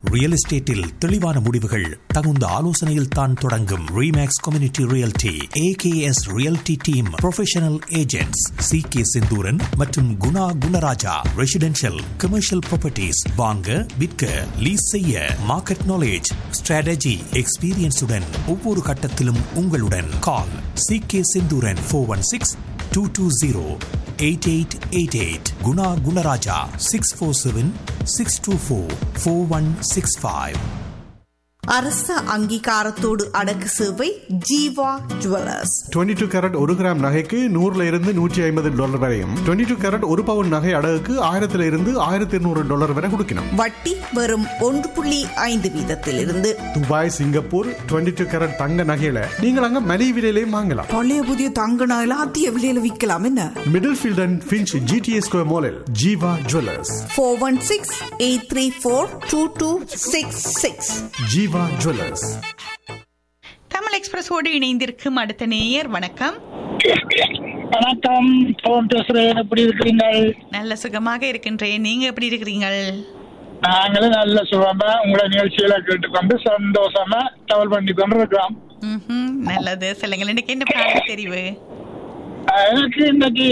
Real எஸ்டேட்டில் தெளிவான முடிவுகள் தகுந்த ஆலோசனையில் தான் தொடங்கும் Remax community realty AKS realty team professional agents C K Senthooran மற்றும் Guna Gunaraja residential commercial properties வாங்க விற்க லீஸ் செய்ய மார்க்கெட் நாலேஜ் ஸ்ட்ராட்டஜி எக்ஸ்பீரியன்ஸுடன் ஒவ்வொரு கட்டத்திலும் உங்களுடன் call C K Senthooran four one six two two zero eight eight eight eight Guna Gunaraja six four seven six two four four one six five அரச அங்கீகாரத்தோடு அடக்கு சேவை ஜீவா ஜுவல்லர்ஸ் 22 டூ கேரட் ஒரு கிராம் நகைக்கு நூறுல இருந்து நூற்றி ஐம்பது டாலர் வரையும் 22 டூ கேரட் ஒரு பவுன் நகை அடகுக்கு ஆயிரத்துல இருந்து ஆயிரத்தி இருநூறு டாலர் வரை கொடுக்கணும் வட்டி வெறும் ஒன்று புள்ளி ஐந்து வீதத்திலிருந்து துபாய் சிங்கப்பூர் 22 டூ கேரட் தங்க நகையில நீங்கள் அங்க மலிவு விலையிலையும் வாங்கலாம் பழைய புதிய தங்க நகையில அதிக விலையில விற்கலாம் என்ன Middlefield and Finch GTS square மாலில் Jeeva jewellers four one six eight three four two two six six Jeeva jewellers Tamil எக்ஸ்பிரஸோடு இணைந்திருக்கும் அடுத்த நேயர் வணக்கம் வணக்கம் போன் பேசுறேன் எப்படி இருக்கிறீங்கள் நல்ல சுகமாக இருக்கின்றேன் நீங்க எப்படி இருக்கிறீங்கள் நாங்களும் நல்ல சுகமா உங்களை நிகழ்ச்சியில கேட்டுக்கொண்டு சந்தோஷமா டிராவல் பண்ணி கொண்டு இருக்கிறோம் ம்ஹும், நல்லது சொல்லுங்கள் இன்னைக்கு என்ன பாடல் தெரிவு அஹ் எனக்கு இன்னைக்கு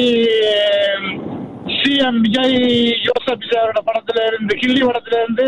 சிஎம் விஜய் ஜோசப் விஜயோட படத்துல இருந்து கில்லி படத்துல இருந்து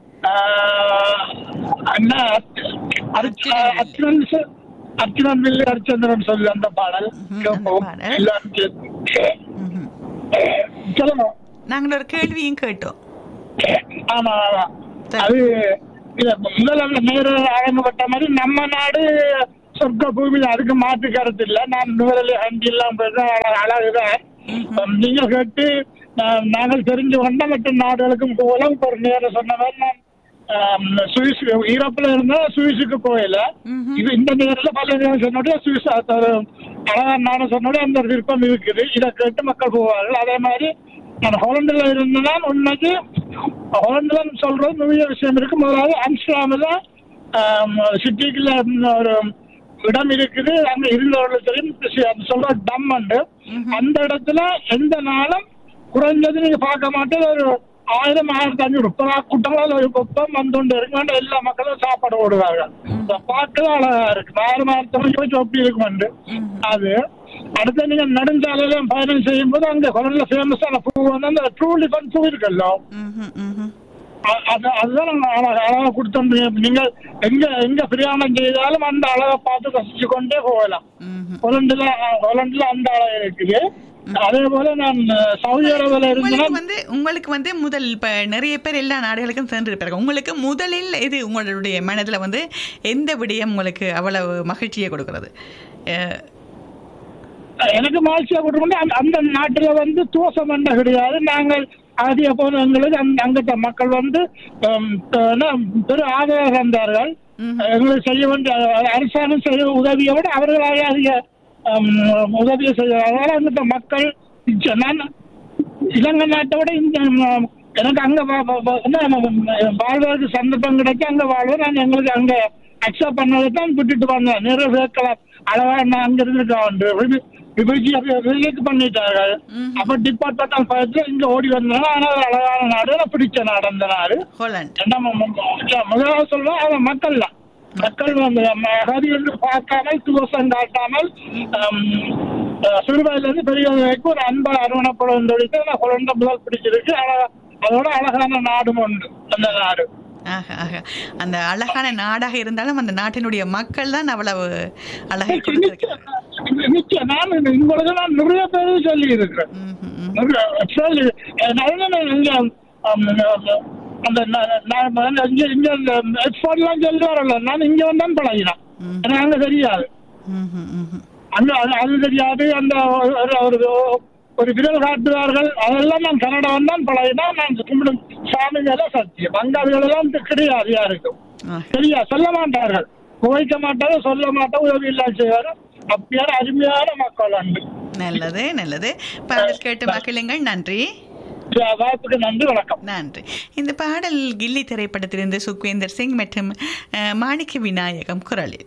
ஆஹ், அண்ணா அர்ச்சுனன் அர்ச்சனன் ச- அர்ச்சனன் வில்லு அர்ச்சந்திரன் சொல்லி அந்த பாடல் ம்ஹும், கேட்போம். அந்த பாடல். எல்லாரும் கேட்டு- ம்ஹும். சொல்லுங்க நாங்கள் ஒரு கேள்வியும் கேட்டோம் ஆமா ஆமா சரி. அது இல்ல முதல்ல நேர ஆரம்பப்பட்ட மாதிரி நம்ம நாடு சொர்க்க பூமியில அதுக்கு மாற்று கருத்து இல்ல நான் நூறலி ஹண்டி எல்லாம் போயிட்டு அழகுதான் நீங்க கேட்டு நான் நாங்கள் தெரிஞ்சு கொண்ட மற்ற நாடுகளுக்கும் போகலாம் இப்ப ஒரு நேரம் சொன்ன மாதிரி நான் ஆம், சுவிஸ் ஈரோப்ல இருந்தா சுவிஸுக்கு போகல ம்ஹும். இது இந்த நேரத்துல பல நேரம் சொன்னோட சுவிஸ் அது ஒரு அழகா நானும் சொன்னோட அந்த ஒரு விருப்பம் இருக்குது இதை கேட்டு மக்கள் போவார்கள் அதே மாதிரி நான் ஹோலண்டுல இருந்தேன்னா உண்மைக்கு ஹோலண்டுல சொல்றது நிறைய விஷயம் இருக்கு முதலாவது அம்ஸ்டாமில் சிட்டிக்குள்ள ஒரு இடம் இருக்குது அங்க இருந்தவர்கள் தெரியும் அது சொல்ற டம் உண்டு அந்த இடத்துல எந்த நாளும் குறைஞ்சது நீங்க பார்க்க மாட்டேன் ஒரு ஆயிரம் ஆயிரத்தி அஞ்சூறு கூட்டங்களால் ஒரு குப்பம் வந்து கொண்டு இருக்கு எல்லா மக்களும் சாப்பாடு போடுவாங்க இதை பார்க்கவே அழகா இருக்கு ஆயிரம் ஆயிரத்தி அஞ்சு அப்படி இருக்குமெண்டு அது அடுத்து நீங்க நெடுஞ்சாலையில பயணம் செய்யும் போது அங்க குரல்ல ஃபேமஸான பூ வந்து அந்த ட்ரூலி ஃபன் பூ இருக்குல்ல ம்ஹும், ம்ஹும். அ- அது அதுதான் நாங்க அழகா அழகா கொடுத்தோம் நீங்க எங்க எங்க பிரயாணம் செய்தாலும் அந்த அழகை பார்த்து ரசிச்சு கொண்டே போகலாம் ம்ஹும். ஹொலண்டுல ஹொலண்டுல அந்த அழகு இருக்குது அதே போல நான் சவுதி அரேபியால இருந்தேன்னா உங்களுக்கு வந்து உங்களுக்கு வந்து முதல் இப்ப நிறைய பேர் எல்லா நாடுகளுக்கும் சென்று இருப்பார்கள் உங்களுக்கு முதலில் இது உங்களுடைய மனதுல வந்து எந்த விடயம் உங்களுக்கு அவ்வளவு மகிழ்ச்சியை கொடுக்கிறது அஹ், எனக்கு மகிழ்ச்சியா கொடுக்கணும் அந்த அந்த நாட்டுல வந்து தோசம் பண்ண கிடையாது நாங்கள் ஆதிய போன எங்களுக்கு அந்த அங்கிட்ட மக்கள் வந்து ஹம், என்ன, பெரு ஆதரவு தந்தார்கள் எங்களுக்கு செய்ய வேண்டிய அரசாங்கம் செய்ய உதவியை விட அவர்களாக அதிக ஹம், உதவியை செய்ய அதனால அங்கிட்ட மக்கள் இச்ச- நான் இலங்கை நாட்டை விட இந்த ஹம், எனக்கு அங்க வா- வா- வா- என்ன, வாழ்வதற்கு சந்தர்ப்பம் கிடைக்க அங்க வாழ்வேன் நான் எங்களுக்கு அங்க அக்செப்ட் பண்ணதை தான் விட்டுட்டு வந்தேன் நிறைய பேர்க்கலாம் அழகா நான் அங்க இருந்துட்டு விபஜி ரிலீக் பண்ணிட்டார்கள் அப்ப டிபார்ட்மெண்டல் பயத்துல இங்க ஓடி வந்தேன் ஆனா அது அழகான நாடு நான் பிடிச்ச நாடு அந்த நாடு ஹோலண்ட் என்ன ம- ம- ம- முதலாவது சொல்றேன் அவன் மக்கள் தான் மக்கள் வந்து நம்ம அகதி என்று பார்க்காமல் துவசம் காட்டாமல் ஹம், அஹ், சிறுவயதுல இருந்து பெரிய வரைக்கும் ஒரு அன்பா அரவணைப்படும் சொல்லிட்டு நான் குழந்தை முதல் பிடிச்சிருக்கு அழகா அதோட அழகான நாடும் உண்டு அந்த நாடு ஆக ஆக அந்த அழகான நாடாக இருந்தாலும் அந்த நாட்டினுடைய மக்கள் தான் அவ்வளவு அழகை கொடுத்திருக்கிறார்கள் நிச்சயம் நான் உங்களுக்கு நான் நிறைய பேர் சொல்லி இருக்கிறேன் ம்ஹும், ம்ஹும். நிறைய- சொல்லி நிறைய நான் இங்க ஹம், அந்த ந- ந- நான் இங்க இங்க இந்த எக்ஸ்போர்ட்லாம் சொல்றாருல்ல நான் இங்க வந்தான் பழகினேன் ம். எனக்கு அங்க தெரியாது ம்ஹும், ம்ஹும். அங்க அது- அது தெரியாது அந்த ஒரு- ஒரு ஒரு விரல் காட்டுவார்கள் அதெல்லாம் நான் கன்னடா வந்தான் பழகினா நான் கும்பிடும் சாமிகள சத்தியம் அங்க அதுகளெல்லாம் கிடையாது யாருக்கும் ஆக. சரியா சொல்ல மாட்டார்கள் குவைக்க மாட்டாரு சொல்ல மாட்டோம் உதவி இல்லாம செய்வாரு அப்படியான அருமையான மக்கள் அண்டு நல்லது நல்லது பாடல் கேட்டு மகிழுங்கள் நன்றி வாய்ப்புக்கு நன்றி வணக்கம் நன்றி இந்த பாடல் கில்லி திரைப்படத்திலிருந்து சுக்வேந்தர் சிங் மற்றும் அஹ், மாணிக்க விநாயகம் குரலில்